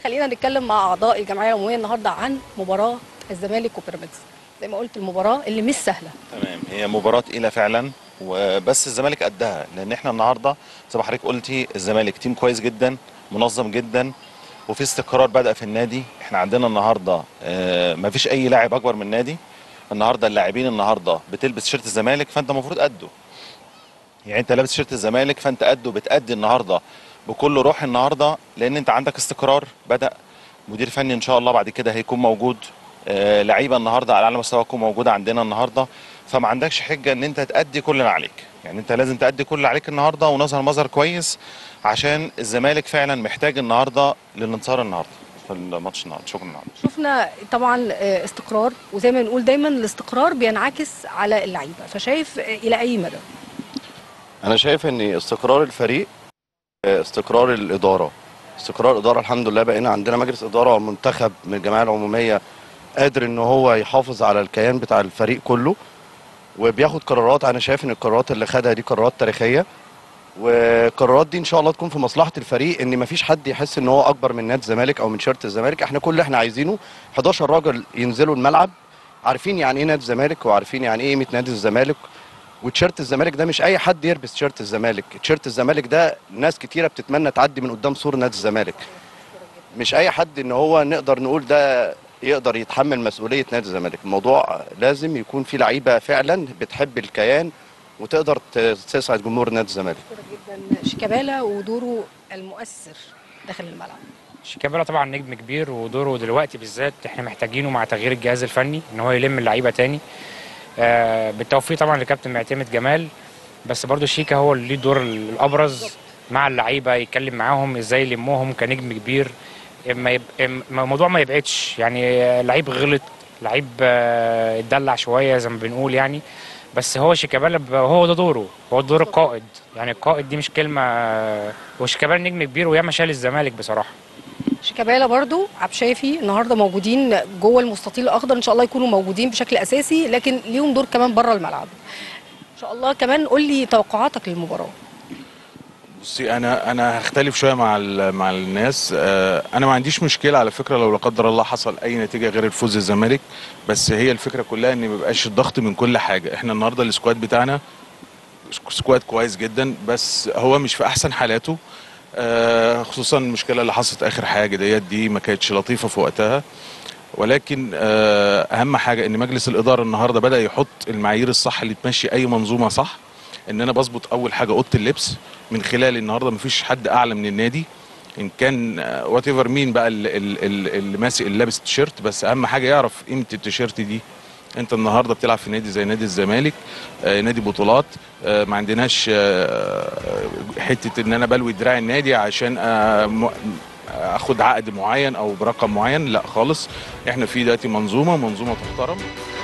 خلينا نتكلم مع اعضاء الجمعيه العموميه النهارده عن مباراه الزمالك وبيراميدز زي ما قلت المباراه اللي مش سهله تمام هي مباراة تقيلة فعلا وبس الزمالك قدها لان احنا النهارده زي ما حضرتك قلتي الزمالك تيم كويس جدا منظم جدا وفي استقرار بدأ في النادي احنا عندنا النهارده آه، مفيش اي لاعب اكبر من النادي النهارده اللاعبين النهارده بتلبس شيرت الزمالك فانت المفروض قده يعني انت لابس شيرت الزمالك فانت قده بتأدي النهارده بكل روح النهارده لان انت عندك استقرار بدأ مدير فني ان شاء الله بعد كده هيكون موجود آه، لعيبه النهارده على اعلى مستوى تكون موجوده عندنا النهارده فما عندكش حجه ان انت تأدي كل اللي عليك يعني انت لازم تأدي كل اللي عليك النهارده ونظهر مظهر كويس عشان الزمالك فعلا محتاج النهارده للانتصار النهارده في الماتش النهارده شكرا النهارده شفنا طبعا آه، استقرار وزي ما بنقول دايما الاستقرار بينعكس على اللعيبه فشايف آه، الى اي مدى انا شايف ان استقرار الفريق آه، استقرار الاداره استقرار الاداره الحمد لله بقينا عندنا مجلس اداره منتخب من الجمعيه العموميه قادر ان هو يحافظ على الكيان بتاع الفريق كله وبياخد قرارات انا شايف ان القرارات اللي خدها دي قرارات تاريخيه والقرارات دي ان شاء الله تكون في مصلحه الفريق ان مفيش حد يحس ان هو اكبر من نادي الزمالك او من شيرت الزمالك احنا كل اللي احنا عايزينه 11 راجل ينزلوا الملعب عارفين يعني ايه نادي الزمالك وعارفين يعني ايه قيمه نادي الزمالك وتيشيرت الزمالك ده مش اي حد يلبس تيشيرت الزمالك تيشيرت الزمالك ده ناس كتيره بتتمنى تعدي من قدام سور نادي الزمالك مش اي حد ان هو نقدر نقول ده يقدر يتحمل مسؤوليه نادي الزمالك الموضوع لازم يكون في لعيبه فعلا بتحب الكيان وتقدر ت- تسعد جمهور نادي الزمالك جدا شيكابالا ودوره المؤثر داخل الملعب شيكابالا طبعا نجم كبير ودوره دلوقتي بالذات احنا محتاجينه مع تغيير الجهاز الفني ان هو يلم اللعيبه تاني آه بالتوفيق طبعا لكابتن معتمد جمال بس برضو شيكا هو اللي ليه الدور الابرز مع اللعيبه يتكلم معاهم ازاي يلمهم كنجم كبير ما يب... ما- الموضوع ما يبعدش يعني آه، لعيب غلط لعيب آه، اتدلع شويه زي ما بنقول يعني بس هو شيكابالا ب- هو ده دوره هو دور القائد يعني القائد دي مش كلمه آه، وشيكابالا نجم كبير وياما شال الزمالك بصراحه شيكابالا برضو عبد شافي النهارده موجودين جوه المستطيل الاخضر ان شاء الله يكونوا موجودين بشكل اساسي لكن ليهم دور كمان بره الملعب ان شاء الله كمان قول لي توقعاتك للمباراه بصي انا انا هختلف شويه مع ال- مع الناس آه، انا ما عنديش مشكله على فكره لو لا قدر الله حصل اي نتيجه غير الفوز الزمالك بس هي الفكره كلها ان ما يبقاش الضغط من كل حاجه احنا النهارده السكواد بتاعنا سكواد كويس جدا بس هو مش في احسن حالاته آه، خصوصا المشكله اللي حصلت اخر حاجه ديت دي ما كانتش لطيفه في وقتها ولكن آه، اهم حاجه ان مجلس الاداره النهارده بدا يحط المعايير الصح اللي تمشي اي منظومه صح ان انا بظبط اول حاجه اوضه اللبس من خلال النهارده مفيش حد اعلى من النادي ان كان وات ايفر مين بقى اللي, اللي, اللي ماسك اللي لابس التيشيرت بس اهم حاجه يعرف قيمه التيشيرت دي انت النهارده بتلعب في نادي زي نادي الزمالك آه نادي بطولات آه ما عندناش آه حته ان انا بلوي دراع النادي عشان آه م- اخد عقد معين او برقم معين لا خالص احنا في دلوقتي منظومه منظومه تحترم